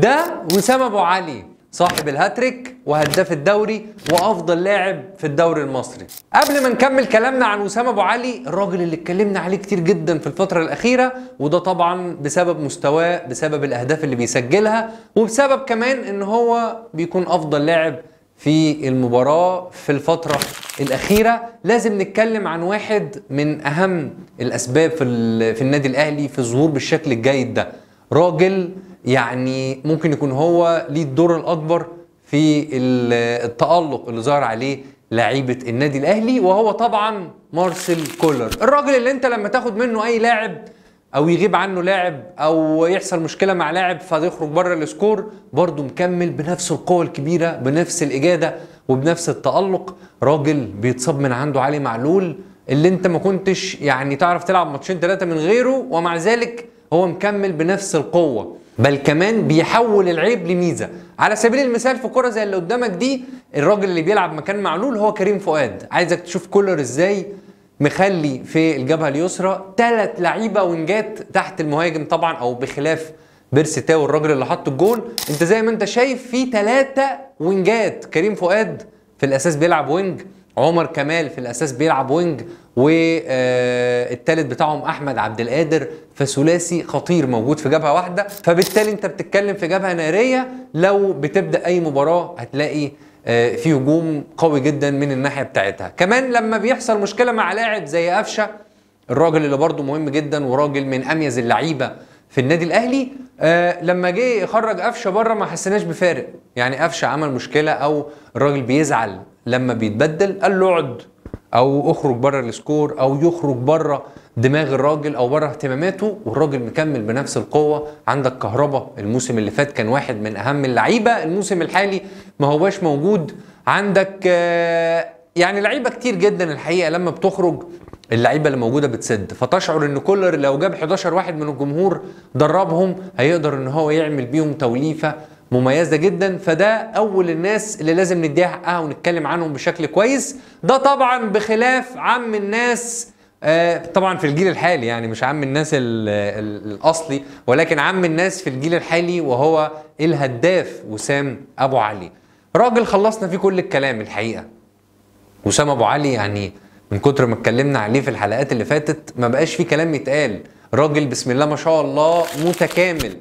ده وسام ابو علي صاحب الهاتريك وهداف الدوري وافضل لاعب في الدوري المصري قبل ما نكمل كلامنا عن وسام ابو علي الراجل اللي اتكلمنا عليه كتير جدا في الفتره الاخيره وده طبعا بسبب مستواه بسبب الاهداف اللي بيسجلها وبسبب كمان ان هو بيكون افضل لاعب في المباراة في الفترة الأخيرة لازم نتكلم عن واحد من أهم الأسباب في, ال- في النادي الأهلي في الظهور بالشكل الجيد ده راجل يعني ممكن يكون هو ليه الدور الأكبر في ال- التألق اللي ظهر عليه لعيبة النادي الأهلي وهو طبعا مارسيل كولر الراجل اللي انت لما تاخد منه أي لاعب او يغيب عنه لاعب او يحصل مشكله مع لاعب فيخرج بره السكور برضه مكمل بنفس القوه الكبيره بنفس الاجاده وبنفس التالق راجل بيتصاب من عنده علي معلول اللي انت ما كنتش يعني تعرف تلعب ماتشين ثلاثه من غيره ومع ذلك هو مكمل بنفس القوه بل كمان بيحول العيب لميزه على سبيل المثال في كره زي اللي قدامك دي الراجل اللي بيلعب مكان معلول هو كريم فؤاد عايزك تشوف كولر ازاي مخلي في الجبهه اليسرى ثلاث لعيبه وينجات تحت المهاجم طبعا او بخلاف بيرسي تاو الراجل اللي حط الجون انت زي ما انت شايف في ثلاثه وينجات كريم فؤاد في الاساس بيلعب وينج عمر كمال في الاساس بيلعب وينج والثالث بتاعهم احمد عبد القادر فثلاثي خطير موجود في جبهه واحده فبالتالي انت بتتكلم في جبهه ناريه لو بتبدا اي مباراه هتلاقي آه، في هجوم قوي جدا من الناحيه بتاعتها كمان لما بيحصل مشكله مع لاعب زي قفشه الراجل اللي برضه مهم جدا وراجل من اميز اللعيبه في النادي الاهلي آه لما جه يخرج قفشه بره ما حسيناش بفارق يعني قفشه عمل مشكله او الراجل بيزعل لما بيتبدل قال له اقعد او اخرج بره السكور او يخرج بره دماغ الراجل او بره اهتماماته والراجل مكمل بنفس القوه عندك كهربا الموسم اللي فات كان واحد من اهم اللعيبه الموسم الحالي ما هواش موجود عندك آه، يعني لعيبه كتير جدا الحقيقه لما بتخرج اللعيبه اللي موجوده بتسد فتشعر ان كولر لو جاب 11 واحد من الجمهور دربهم هيقدر ان هو يعمل بيهم توليفه مميزه جدا فده اول الناس اللي لازم نديها حقها ونتكلم عنهم بشكل كويس ده طبعا بخلاف عم الناس آه، طبعا في الجيل الحالي يعني مش عم الناس ال ال الاصلي ولكن عم الناس في الجيل الحالي وهو الهداف وسام ابو علي راجل خلصنا فيه كل الكلام الحقيقه وسام ابو علي يعني من كتر ما اتكلمنا عليه في الحلقات اللي فاتت ما بقاش فيه كلام يتقال راجل بسم الله ما شاء الله متكامل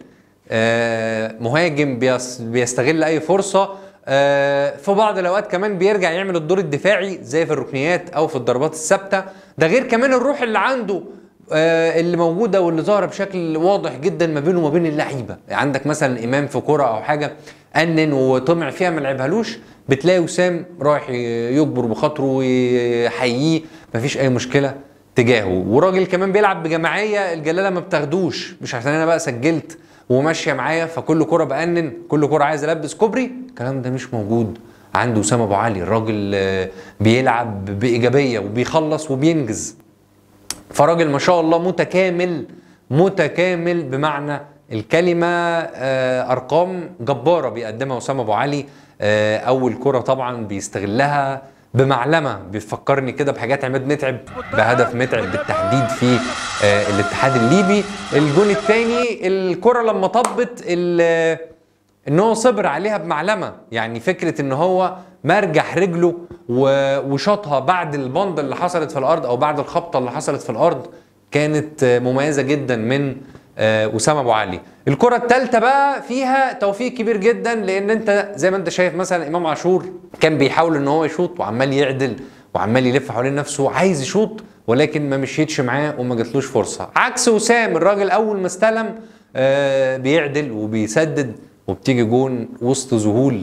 آه مهاجم بيس بيستغل اي فرصه آه في بعض الاوقات كمان بيرجع يعمل الدور الدفاعي زي في الركنيات او في الضربات الثابته ده غير كمان الروح اللي عنده آه، اللي موجوده واللي ظاهره بشكل واضح جدا ما بينه وما بين اللعيبه عندك مثلا امام في كره او حاجه انن وطمع فيها ما لعبهالوش بتلاقي وسام رايح يجبر بخاطره ويحييه مفيش اي مشكله تجاهه وراجل كمان بيلعب بجماعيه الجلاله ما بتاخدوش مش عشان انا بقى سجلت وماشيه معايا فكل كره بأنن كل كره عايز البس كوبري الكلام ده مش موجود عنده وسام ابو علي الراجل آه، بيلعب بايجابيه وبيخلص وبينجز فراجل ما شاء الله متكامل متكامل بمعنى الكلمة آه، أرقام جبارة بيقدمها وسام أبو علي آه، أول كرة طبعا بيستغلها بمعلمة بيفكرني كده بحاجات عماد متعب بهدف متعب بالتحديد في آه، الاتحاد الليبي الجون الثاني الكرة لما طبت ال- ان هو صبر عليها بمعلمه يعني فكره ان هو مرجح رجله و- وشاطها بعد البند اللي حصلت في الارض او بعد الخبطه اللي حصلت في الارض كانت آه، مميزه جدا من آه، وسام ابو علي الكره الثالثه بقى فيها توفيق كبير جدا لان انت زي ما انت شايف مثلا امام عاشور كان بيحاول ان هو يشوط وعمال يعدل وعمال يلف حوالين نفسه عايز يشوط ولكن ما مشيتش معاه وما جاتلوش فرصه عكس وسام الراجل اول ما استلم آه، بيعدل وبيسدد وبتيجي جون وسط ذهول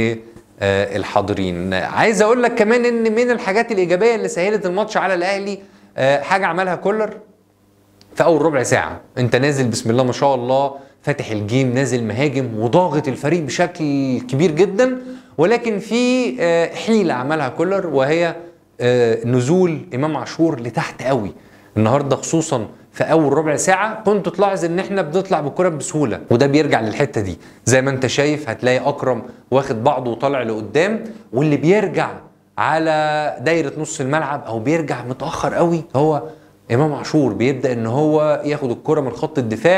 للحاضرين عايز اقول لك كمان ان من الحاجات الايجابيه اللي سهلت الماتش على الاهلي آه، حاجه عملها كولر في اول ربع ساعه انت نازل بسم الله ما شاء الله فاتح الجيم نازل مهاجم وضاغط الفريق بشكل كبير جدا ولكن في آه، حيله عملها كولر وهي آه، نزول امام عاشور لتحت قوي النهارده خصوصا في اول ربع ساعه كنت تلاحظ ان احنا بنطلع بالكره بسهوله وده بيرجع للحته دي زي ما انت شايف هتلاقي اكرم واخد بعضه وطالع لقدام واللي بيرجع على دايره نص الملعب او بيرجع متاخر قوي هو امام عاشور بيبدا ان هو ياخد الكره من خط الدفاع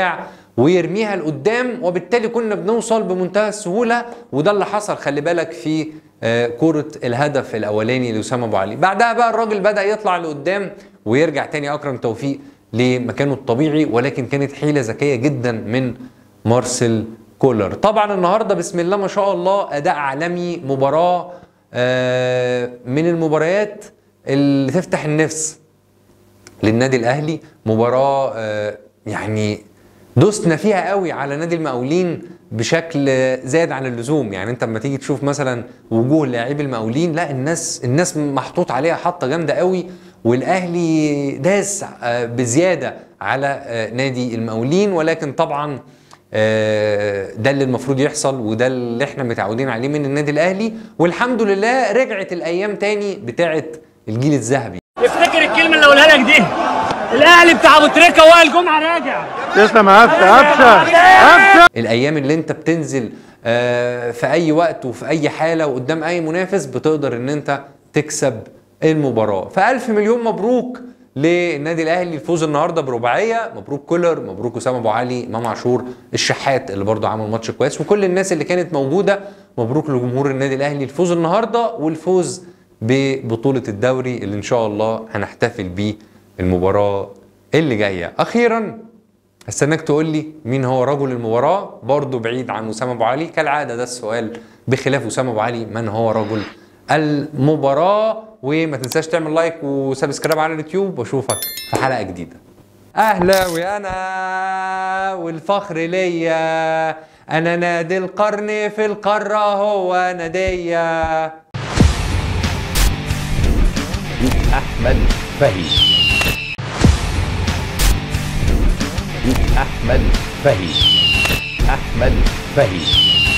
ويرميها لقدام وبالتالي كنا بنوصل بمنتهى السهوله وده اللي حصل خلي بالك في آه، كرة الهدف الأولاني لأسامة أبو علي بعدها بقى الراجل بدأ يطلع لقدام ويرجع تاني أكرم توفيق لمكانه الطبيعي ولكن كانت حيلة ذكية جدا من مارسيل كولر طبعا النهاردة بسم الله ما شاء الله أداء عالمي مباراة آه، من المباريات اللي تفتح النفس للنادي الاهلي مباراه آه، يعني دوسنا فيها قوي على نادي المقاولين بشكل زاد عن اللزوم يعني انت لما تيجي تشوف مثلا وجوه لاعبي المقاولين لا الناس الناس محطوط عليها حطه جامده قوي والاهلي داس آه، بزياده على آه، نادي المقاولين ولكن طبعا آه، ده اللي المفروض يحصل وده اللي احنا متعودين عليه من النادي الاهلي والحمد لله رجعت الايام تاني بتاعه الجيل الذهبي افتكر الكلمه اللي اقولها لك دي الاهلي بتاع ابو تريكه وائل جمعه راجع تسلم يا قفشه قفشه قفشه الايام اللي انت بتنزل آه، في اي وقت وفي اي حاله وقدام اي منافس بتقدر ان انت تكسب المباراه فالف مليون مبروك للنادي الاهلي الفوز النهارده برباعيه مبروك كولر مبروك اسامه ابو علي امام عاشور الشحات اللي برضه عمل ماتش كويس وكل الناس اللي كانت موجوده مبروك لجمهور النادي الاهلي الفوز النهارده والفوز ببطوله الدوري اللي ان شاء الله هنحتفل بيه المباراه اللي جايه اخيرا استناك تقول لي مين هو رجل المباراة برضه بعيد عن أسامة أبو علي كالعادة ده السؤال بخلاف أسامة أبو علي من هو رجل المباراة وما تنساش تعمل لايك وسبسكرايب على اليوتيوب واشوفك في حلقة جديدة أهلاوي أنا والفخر ليا أنا نادي القرن في القارة هو نادية أحمد فهي أحمد فهي أحمد فهي